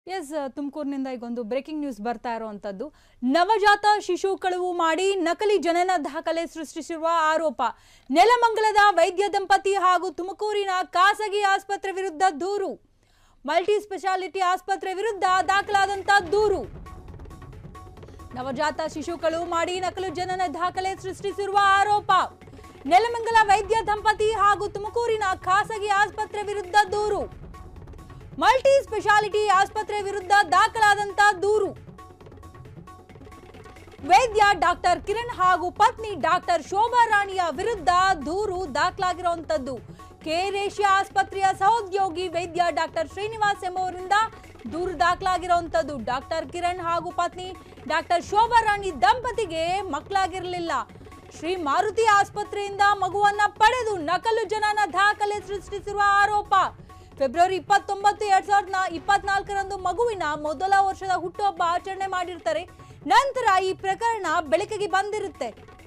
S ತುಮಕೂರಿನಿಂದ ಈಗೊಂದು breaking news ಬರ್ತಾ ಇರುವಂತದ್ದು ನವಜಾತ ಶಿಶು ಕಳುವು ಮಾಡಿ ನಕಲಿ ಜನನ ದಾಖಲೆ ಸೃಷ್ಟಿಸಿರುವ ಆರೋಪ ನೆಲಮಂಗಲದ ವೈದ್ಯ ದಂಪತಿ ಹಾಗೂ ತುಮಕೂರಿನ ಖಾಸಗಿ ಆಸ್ಪತ್ರೆ ವಿರುದ್ಧ ದೂರು ಮಲ್ಟಿ ಸ್ಪೆಷಾಲಿಟಿ ಆಸ್ಪತ್ರೆ ವಿರುದ್ಧ ದಾಖಲಾದಂತ ದೂರು ನವಜಾತ ಶಿಶು ಕಳುವು ಮಾಡಿ ನಕಲು ಜನನ ದಾಖಲೆ ಸೃಷ್ಟಿಸಿರುವ ಆರೋಪ ನೆಲಮಂಗಲ ವೈದ್ಯ ದಂಪತಿ ಹಾಗೂ ತುಮಕೂರಿನ ಖಾಸಗಿ ಆಸ್ಪತ್ರೆ ವಿರುದ್ಧ ದೂರು ಮಲ್ಟಿ ಸ್ಪೆಷಾಲಿಟಿ ಆಸ್ಪತ್ರೆ ವಿರುದ್ಧ ದಾಖಲಾದಂತ ದೂರು ವೈದ್ಯ ಡಾಕ್ಟರ್ ಕಿರಣ್ ಹಾಗೂ ಪತ್ನಿ ಡಾಕ್ಟರ್ ಶೋಭಾ ರಾಣಿಯ ವಿರುದ್ಧ ದೂರು ದಾಖಲಾಗಿರುವಂತದ್ದು ಕೆರೇಷ್ಯಾ ಆಸ್ಪತ್ರೆಯ ಸಹೋದ್ಯೋಗಿ ವೈದ್ಯ ಡಾಕ್ಟರ್ ಶ್ರೀನಿವಾಸ್ ಎಂಬುವರಿಂದ ದೂರು ದಾಖಲಾಗಿರುವಂತದ್ದು ಡಾಕ್ಟರ್ ಕಿರಣ್ ಹಾಗೂ ಪತ್ನಿ ಡಾಕ್ಟರ್ ಶೋಭಾ ರಾಣಿ ದಂಪತಿಗೆ ಮಕ್ಕಳಾಗಿರಲಿಲ್ಲ ಶ್ರೀ ಮಾರುತಿ ಆಸ್ಪತ್ರೆಯಿಂದ ಮಗುವನ್ನ ಪಡೆದು ನಕಲು ಜನನ ದಾಖಲೆ ಸೃಷ್ಟಿಸಿರುವ ಆರೋಪ ಫೆಬ್ರವರಿ ಇಪ್ಪತ್ತೊಂಬತ್ತು ಎರಡ್ ಸಾವಿರದ ಇಪ್ಪತ್ನಾಲ್ಕರಂದು ಮಗುವಿನ ಮೊದಲ ವರ್ಷದ ಹುಟ್ಟುಹಬ್ಬ ಆಚರಣೆ ಮಾಡಿರ್ತಾರೆ ನಂತರ ಈ ಪ್ರಕರಣ ಬೆಳಕಿಗೆ ಬಂದಿರುತ್ತೆ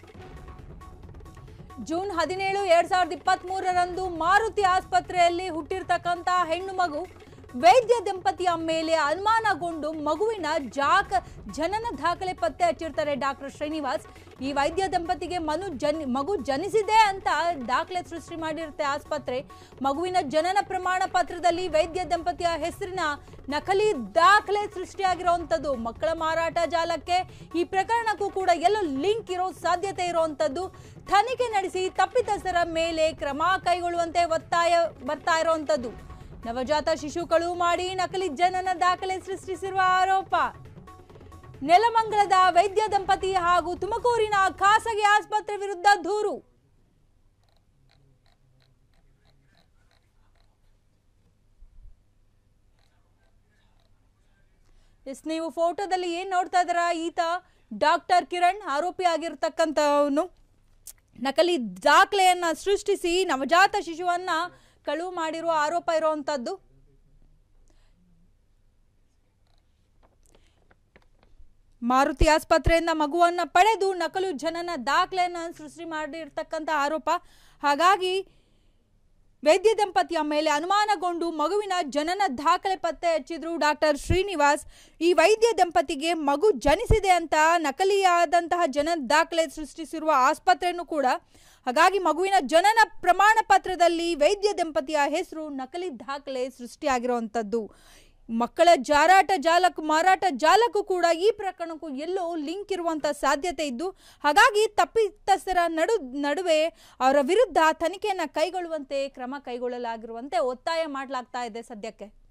ಜೂನ್ ಹದಿನೇಳು ಎರಡ್ ಸಾವಿರದ ಇಪ್ಪತ್ತ್ ಮೂರರಂದು ಮಾರುತಿ ಆಸ್ಪತ್ರೆಯಲ್ಲಿ ಹುಟ್ಟಿರ್ತಕ್ಕಂತ ಹೆಣ್ಣು ಮಗು ವೈದ್ಯ ದಂಪತಿಯ ಮೇಲೆ ಅನುಮಾನಗೊಂಡು ಮಗುವಿನ ಜಾಕ ಜನನ ದಾಖಲೆ ಪತ್ತೆ ಹಚ್ಚಿರ್ತಾರೆ ಡಾಕ್ಟರ್ ಶ್ರೀನಿವಾಸ್ ಈ ವೈದ್ಯ ದಂಪತಿಗೆ ಮನು ಜನ್ ಮಗು ಜನಿಸಿದೆ ಅಂತ ದಾಖಲೆ ಸೃಷ್ಟಿ ಮಾಡಿರುತ್ತೆ ಆಸ್ಪತ್ರೆ ಮಗುವಿನ ಜನನ ಪ್ರಮಾಣ ಪತ್ರದಲ್ಲಿ ವೈದ್ಯ ದಂಪತಿಯ ಹೆಸರಿನ ನಕಲಿ ದಾಖಲೆ ಸೃಷ್ಟಿಯಾಗಿರುವಂಥದ್ದು ಮಕ್ಕಳ ಮಾರಾಟ ಜಾಲಕ್ಕೆ ಈ ಪ್ರಕರಣಕ್ಕೂ ಕೂಡ ಎಲ್ಲೋ ಲಿಂಕ್ ಇರೋ ಸಾಧ್ಯತೆ ಇರುವಂಥದ್ದು ತನಿಖೆ ನಡೆಸಿ ತಪ್ಪಿತಸ್ಥರ ಮೇಲೆ ಕ್ರಮ ಕೈಗೊಳ್ಳುವಂತೆ ಒತ್ತಾಯ ಬರ್ತಾ ಇರುವಂಥದ್ದು ನವಜಾತ ಶಿಶು ಕಳುವು ಮಾಡಿ ನಕಲಿ ಜನನ ದಾಖಲೆ ಸೃಷ್ಟಿಸಿರುವ ಆರೋಪ ನೆಲಮಂಗಲದ ವೈದ್ಯ ದಂಪತಿ ಹಾಗೂ ತುಮಕೂರಿನ ಖಾಸಗಿ ಆಸ್ಪತ್ರೆ ವಿರುದ್ಧ ದೂರು ಎಸ್ ನೀವು ಫೋಟೋದಲ್ಲಿ ಏನ್ ನೋಡ್ತಾ ಇದ್ದೀರಾ ಈತ ಡಾಕ್ಟರ್ ಕಿರಣ್ ಆರೋಪಿ ಆಗಿರ್ತಕ್ಕಂಥವನು ನಕಲಿ ದಾಖಲೆಯನ್ನ ಸೃಷ್ಟಿಸಿ ನವಜಾತ ಶಿಶುವನ್ನ ಕಳುವು ಮಾಡಿರುವ ಆರೋಪ ಇರುವಂತದ್ದು ಮಾರುತಿ ಆಸ್ಪತ್ರೆಯಿಂದ ಮಗುವನ್ನ ಪಡೆದು ನಕಲು ಜನನ ದಾಖಲೆಯನ್ನ ಸೃಷ್ಟಿ ಮಾಡಿರ್ತಕ್ಕಂಥ ಆರೋಪ ಹಾಗಾಗಿ ವೈದ್ಯ ದಂಪತಿಯ ಮೇಲೆ ಅನುಮಾನಗೊಂಡು ಮಗುವಿನ ಜನನ ದಾಖಲೆ ಪತ್ತೆ ಹಚ್ಚಿದ್ರು ಡಾಕ್ಟರ್ ಶ್ರೀನಿವಾಸ್ ಈ ವೈದ್ಯ ದಂಪತಿಗೆ ಮಗು ಜನಿಸಿದೆ ಅಂತ ನಕಲಿಯಾದಂತಹ ಜನನ ದಾಖಲೆ ಸೃಷ್ಟಿಸಿರುವ ಆಸ್ಪತ್ರೆಯನ್ನು ಕೂಡ ಹಾಗಾಗಿ ಮಗುವಿನ ಜನನ ಪ್ರಮಾಣ ಪತ್ರದಲ್ಲಿ ವೈದ್ಯ ದಂಪತಿಯ ಹೆಸರು ನಕಲಿ ದಾಖಲೆ ಸೃಷ್ಟಿಯಾಗಿರುವಂಥದ್ದು ಮಕ್ಕಳ ಜಾರಾಟ ಜಾಲಕ್ಕೂ ಮಾರಾಟ ಜಾಲಕ್ಕೂ ಕೂಡ ಈ ಪ್ರಕರಣಕ್ಕೂ ಎಲ್ಲೋ ಲಿಂಕ್ ಇರುವಂತ ಸಾಧ್ಯತೆ ಇದ್ದು ಹಾಗಾಗಿ ತಪ್ಪಿತಸ್ಥರ ನಡು ನಡುವೆ ಅವರ ವಿರುದ್ಧ ತನಿಖೆಯನ್ನ ಕೈಗೊಳ್ಳುವಂತೆ ಕ್ರಮ ಕೈಗೊಳ್ಳಲಾಗಿರುವಂತೆ ಒತ್ತಾಯ ಮಾಡಲಾಗ್ತಾ ಇದೆ ಸದ್ಯಕ್ಕೆ